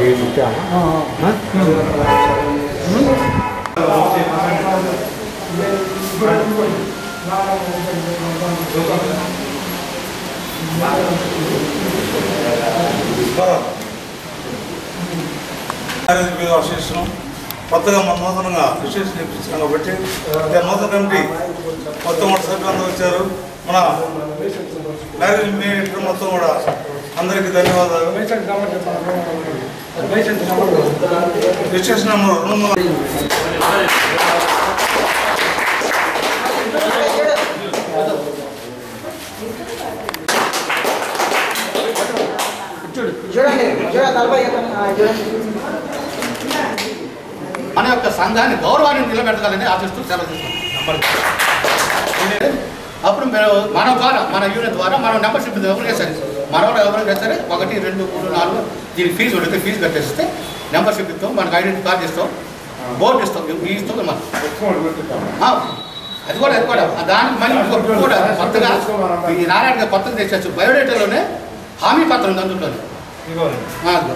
ఈ ముఖ్యమా మీద అసోసియేషన్ కొత్తగా మన నూతనంగా రిజిస్ట్రేషన్ ఇప్పించాం కాబట్టి ఇక నూతన కమిటీ మొత్తం కూడా సభ్యులందరూ వచ్చారు మన మ్యారేజ్ మీటర్ మొత్తం కూడా అందరికీ ధన్యవాదాలు రిజిస్ట్రేషన్ నెంబర్ రెండు వందల చూడండి చూడండి నలభై చూడండి మన యొక్క సంఘాన్ని గౌరవాన్ని నిలబెట్టాలని ఆశిస్తూ సెలవు తీసుకుంటాం అప్పుడు మేము మన ద్వారా మన యూనిట్ ద్వారా మనం మెంబర్షిప్ ఎవరికే సరే మనవాడు ఎవరికైనా సరే ఒకటి రెండు మూడు నాలుగు దీనికి ఫీజు ఉంటుంది ఫీజు కట్టేస్తే మెంబర్షిప్ ఇస్తాం మనకు ఐడెంటి కార్డు ఇస్తాం బోర్డు ఇస్తాం ఈ ఇస్తాం మనం ఆ, అది కూడా అది కూడా దానికి మళ్ళీ ఇంకొకటి కూడా కొత్తగా ఈ నారాయణ గారు కొత్తగా తెచ్చచ్చు బయోడేటాలోనే హామీ పత్రం ఉంది అందులో ఆ, అదిగో.